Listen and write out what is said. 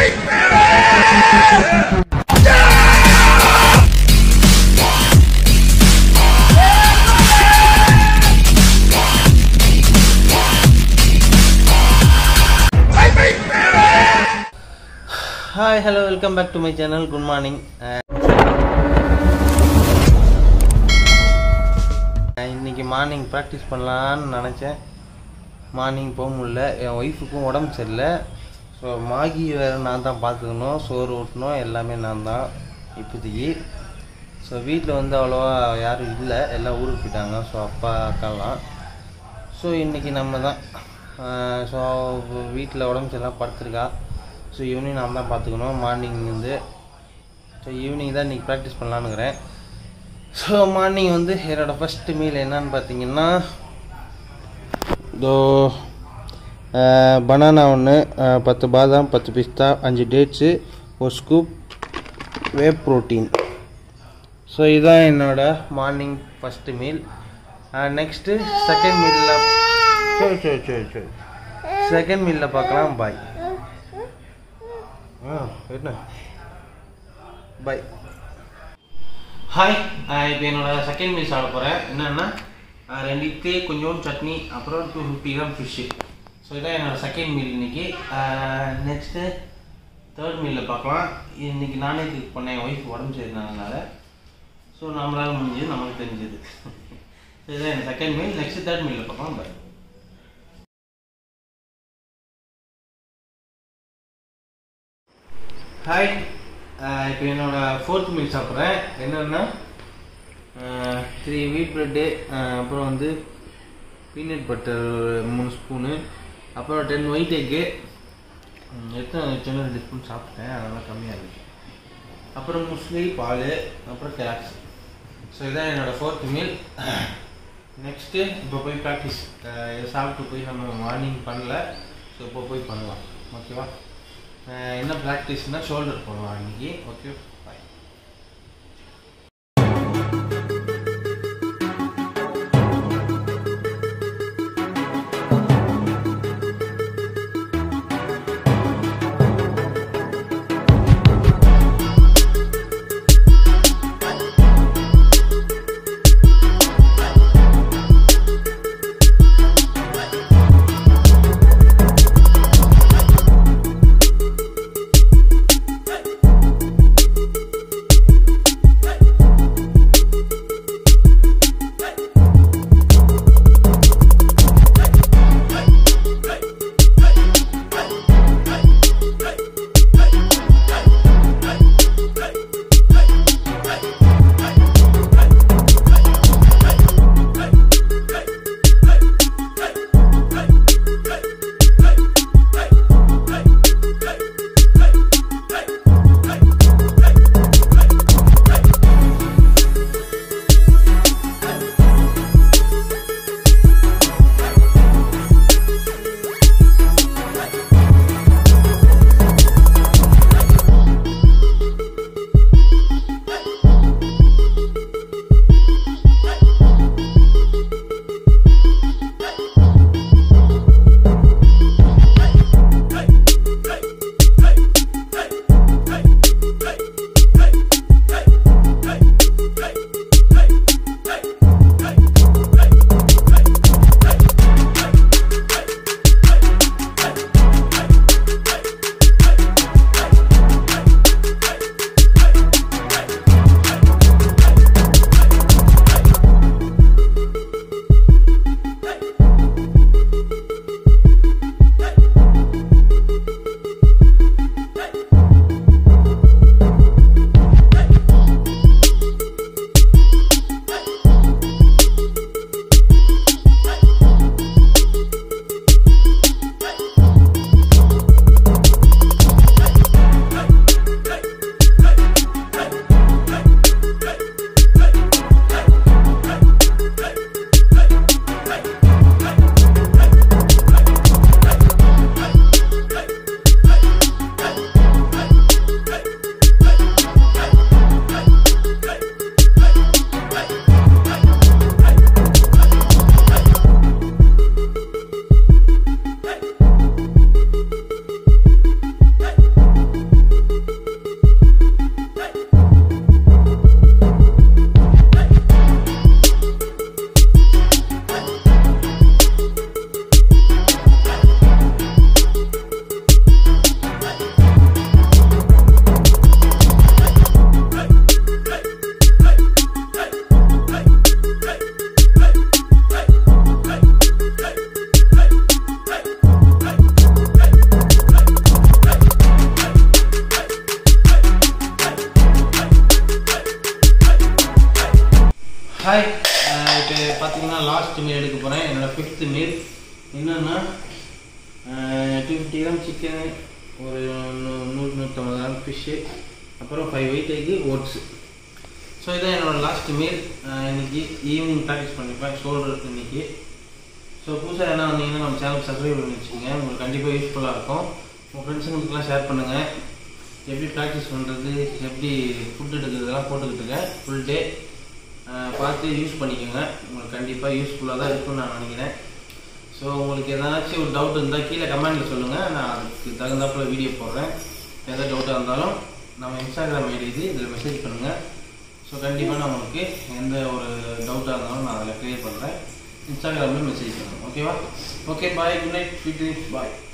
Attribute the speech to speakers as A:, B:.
A: hi hello welcome back to my channel good morning இன்னைக்கு morning practice பண்ணலான்னு நினச்சேன் morning போக முடியல என் ஒய்ஃபுக்கும் உடம்பு சரியில்லை ஸோ மாகி வேறு நான் தான் பார்த்துக்கணும் சோறு ஊட்டணும் எல்லாமே நான் தான் இப்போதைக்கு ஸோ வீட்டில் வந்து அவ்வளோவா யாரும் இல்லை எல்லாம் ஊருக்கு போயிட்டாங்க ஸோ அப்பா அக்காலாம் ஸோ இன்றைக்கி நம்ம தான் ஸோ வீட்டில் உடம்பு சரியில்லாம் படுத்துருக்கா ஸோ ஈவினிங் நான் தான் பார்த்துக்கணும் மார்னிங்லேருந்து ஸோ ஈவினிங் தான் இன்றைக்கி ப்ராக்டிஸ் பண்ணலான்னுக்கிறேன் ஸோ மார்னிங் வந்து என்னோடய ஃபஸ்ட்டு மீல் என்னன்னு பார்த்தீங்கன்னா இதோ பனானா ஒன்று பத்து பாதாம் பத்து பிஸ்தா அஞ்சு டேட்ஸு ஒரு ஸ்கூப் வே ப்ரோட்டீன் ஸோ இதுதான் என்னோட morning first meal next second மீலில் சரி சரி சரி சரி செகண்ட் மீலில் பார்க்கலாம் பாய் ஆ என்ன பாய் ஹாய் இப்போ என்னோட செகண்ட் மீல் சாப்பிட போகிறேன் என்னென்னா ரெண்டு இட்லி கொஞ்சோண்டு சட்னி அப்புறம் two fifty gram fish so இதான் என்னோட செகண்ட் மீல் இன்னைக்கு நெக்ஸ்ட்டு தேர்ட் மீலில் பார்க்கலாம் இன்னைக்கு நானே குக் பண்ணேன் என் ஒய்ஃப் உடம்பு சரியில்லைனால ஸோ நம்மளால் முடிஞ்சது நமக்கு தெரிஞ்சது இதுதான் என் செகண்ட் மீல் நெக்ஸ்ட் தேர்ட் மீலில் பார்க்கலாம் பாய் ஹாய் இப்போ என்னோட ஃபோர்த் மீல் சாப்பிட்றேன் என்னென்னா த்ரீ வீட் ப்ரெட்டு அப்புறம் வந்து பீனட் பட்டர் ஒரு மூணு ஸ்பூனு அப்புறம் டென் ஒயிட் எக்கு எத்தனை சின்ன ரெண்டு ஸ்பூன் சாப்பிட்டேன் அதெல்லாம் கம்மியாக இருந்துச்சு அப்புறம் முஸ்லி பால் அப்புறம் கேக்ஸ் ஸோ இதான் என்னோடய ஃபோர்த் மீல் நெக்ஸ்ட்டு இப்போ போய் ப்ராக்டிஸ் இதை சாப்பிட்டு போய் நம்ம மார்னிங் பண்ணல ஸோ இப்போ போய் பண்ணலாம் ஓகேவா என்ன ப்ராக்டிஸ்னால் ஷோல்டர் பண்ணலாம் அன்றைக்கி ஓகே பாய் லாஸ்ட் மீல் எடுக்க போகிறேன் என்னோடய ஃபிஃப்த் மீல் என்னென்னா டூ ஃபிஃப்டி கிராம் சிக்கனு ஒரு நூ- நூறு நூற்றம்பது கிராம் ஃபிஷ்ஷு அப்புறம் five white egg oats so இதான் என்னோடய லாஸ்ட் மீல் இன்னைக்கு ஈவினிங் ப்ராக்டிஸ் பண்ணிப்பேன் ஷோல்டர் இன்னைக்கு ஸோ புதுசாக என்ன வந்தீங்கன்னா நம்ம சேனல் சப்ஸ்கிரைப் பண்ணி வச்சுக்கோங்க உங்களுக்கு கண்டிப்பாக யூஸ்ஃபுல்லாக இருக்கும் உங்கள் ஃப்ரெண்ட்ஸுங்களுக்குலாம் ஷேர் பண்ணுங்கள் எப்படி ப்ராக்டிஸ் பண்ணுறது எப்படி ஃபுட் எடுக்கிறதெல்லாம் போட்டுக்கிட்டுங்க ஃபுல் டே பார்த்து யூஸ் பண்ணிக்கோங்க உங்களுக்கு கண்டிப்பாக யூஸ்ஃபுல்லாக தான் இருக்கும்னு நான் நினைக்கிறேன் ஸோ உங்களுக்கு ஏதாச்சும் ஒரு டவுட் இருந்தால் கீழே கமெண்ட்டில் சொல்லுங்கள் நான் அதுக்கு தகுந்தாப்புல வீடியோ போடுறேன் எதாவது டவுட்டாக இருந்தாலும் நம்ம இன்ஸ்டாகிராம் ஐடி இது இதில் மெசேஜ் பண்ணுங்கள் ஸோ கண்டிப்பாக நான் உங்களுக்கு எந்த ஒரு டவுட்டாக இருந்தாலும் நான் அதில் க்ளியர் பண்ணுறேன் இன்ஸ்டாகிராமில் மெசேஜ் பண்ணுங்கள் ஓகேவா okay bye good night sweet பாய்